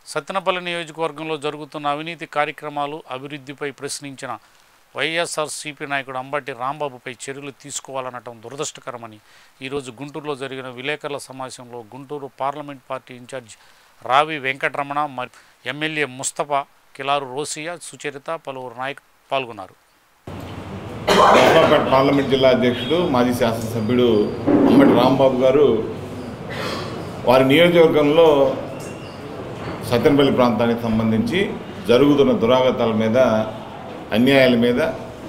సత్తెనపల్లి నియోజకవర్గంలో జరుగుతున్న అవినీతి కార్యక్రమాలు అభివృద్ధిపై ప్రశ్నించిన వైఎస్ఆర్సీపీ నాయకుడు అంబటి రాంబాబుపై చర్యలు తీసుకోవాలనటం దురదృష్టకరమని ఈరోజు గుంటూరులో జరిగిన విలేకరుల సమావేశంలో Guntur parliament party incharge Ravi Venkataramana మరి ఎమ్మెల్యే ముస్తఫా కిలారు రోసియా సుచరిత పలువురు నాయకులు పాల్గొన్నారు నర్సాపేట పార్లమెంట్ జిల్లా అధ్యక్షుడు మాజీ శాసనసభ్యుడు అంబటి రాంబాబు గారు వారి నియోజకవర్గంలో సత్తెనపల్లి ప్రాంతానికి సంబంధించి జరుగుతున్న దురాగతాల మీద అన్యాయాల మీద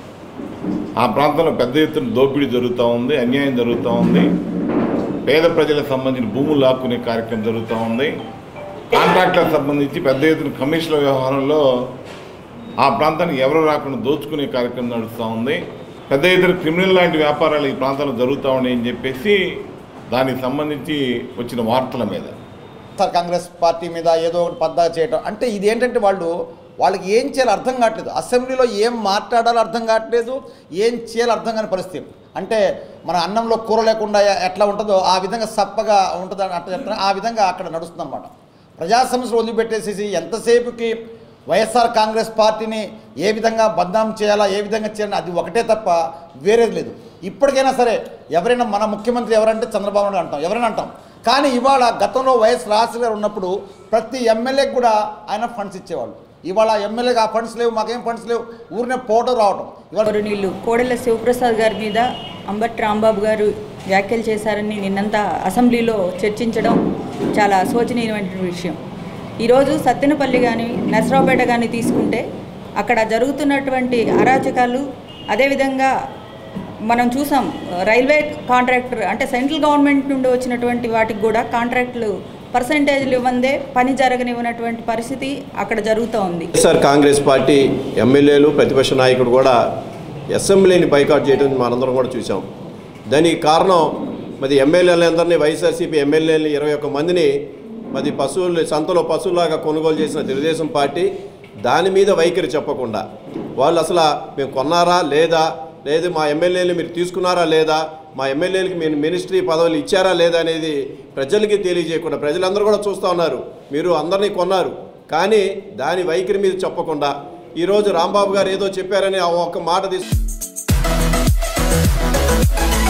ఆ ప్రాంతంలో పెద్ద ఎత్తున దోపిడీ జరుగుతూ ఉంది అన్యాయం జరుగుతూ ఉంది పేద ప్రజలకు సంబంధించిన భూములు లాక్కునే కార్యక్రమం జరుగుతూ ఉంది కాంట్రాక్టులకు సంబంధించి పెద్ద ఎత్తున కమిషన్ల వ్యవహారంలో ఆ ప్రాంతానికి ఎవరు రాకుండా దోచుకునే కార్యక్రమం నడుస్తూ ఉంది పెద్ద ఎత్తున క్రిమినల్ లాంటి వ్యాపారాలు ఈ ప్రాంతంలో జరుగుతూ ఉన్నాయని చెప్పేసి దానికి సంబంధించి వచ్చిన వార్తల మీద సార్ కాంగ్రెస్ పార్టీ మీద ఏదో ఒకటి పద్దా చేయటం అంటే ఇది ఏంటంటే వాళ్ళు వాళ్ళకి ఏం చేయాలో అర్థం కావట్లేదు అసెంబ్లీలో ఏం మాట్లాడాలో అర్థం కావట్లేదు ఏం చేయాలో అర్థం కాని పరిస్థితి అంటే మన అన్నంలో కూర లేకుండా ఎట్లా ఉంటుందో ఆ విధంగా సప్పగా ఉంటుంది అని అట్లా చెప్తున్నా ఆ విధంగా అక్కడ నడుస్తుంది అనమాట ప్రజా సమస్యలు వదిలిపెట్టేసేసి ఎంతసేపుకి వైఎస్ఆర్ కాంగ్రెస్ పార్టీని ఏ విధంగా బద్నాం చేయాలా ఏ విధంగా చేయాలని అది ఒకటే తప్ప వేరేది లేదు ఇప్పటికైనా సరే ఎవరైనా మన ముఖ్యమంత్రి ఎవరంటే చంద్రబాబు నాయుడు అంటాం ఎవరైనా అంటాం కానీ ఇవాళ గతంలో వైఎస్ రాజశేఖర్ గారు ఉన్నప్పుడు ప్రతి ఎమ్మెల్యేకి కూడా ఆయన ఫండ్స్ ఇచ్చేవాళ్ళు ఇవాళ ఎమ్మెల్యేకి ఆ ఫండ్స్ లేవు మాకేం ఫండ్స్ లేవు ఊరినే పోవడం రావటం ఇవాళ గౌరవనీయులు కోడెల శివప్రసాద్ గారి మీద అంబట్ రాంబాబు గారు వ్యాఖ్యలు చేశారని నిన్నంతా అసెంబ్లీలో చర్చించడం చాలా శోచనీయమైన విషయం ఈరోజు సత్తెనపల్లి కానీ నర్సరావుపేట కానీ తీసుకుంటే అక్కడ జరుగుతున్నటువంటి అరాచకాలు అదేవిధంగా మనం చూసాం రైల్వే కాంట్రాక్టర్ అంటే సెంట్రల్ గవర్నమెంట్ నుండి వచ్చినటువంటి వాటికి కూడా కాంట్రాక్టులు పర్సంటేజ్లు ఇవ్వందే పని జరగనివ్వనటువంటి పరిస్థితి అక్కడ జరుగుతూ ఉంది వైఎస్ఆర్ కాంగ్రెస్ పార్టీ ఎమ్మెల్యేలు ప్రతిపక్ష నాయకుడు కూడా అసెంబ్లీని బైకాట్ చేయడం మనందరం కూడా చూసాం దానికి కారణం మరి ఎమ్మెల్యేలందరినీ వైఎస్ఆర్సీపీ ఎమ్మెల్యేలు ఇరవై ఒక్క మందిని మరి పశువులు సంతలో పశువులాగా కొనుగోలు చేసిన తెలుగుదేశం పార్టీ దాని మీద వైఖరి చెప్పకుండా వాళ్ళు అసలు మేము కొన్నారా లేదా లేదు మా ఎమ్మెల్యేలు మీరు తీసుకున్నారా లేదా మా ఎమ్మెల్యేలకి మీరు మినిస్ట్రీ పదవులు ఇచ్చారా లేదా అనేది ప్రజలకి తెలియజేయకుండా ప్రజలందరూ కూడా చూస్తూ ఉన్నారు మీరు అందరినీ కొన్నారు కానీ దాని వైఖరి మీద చెప్పకుండా ఈరోజు రాంబాబు గారు ఏదో చెప్పారని ఆ ఒక్క మాట తీసు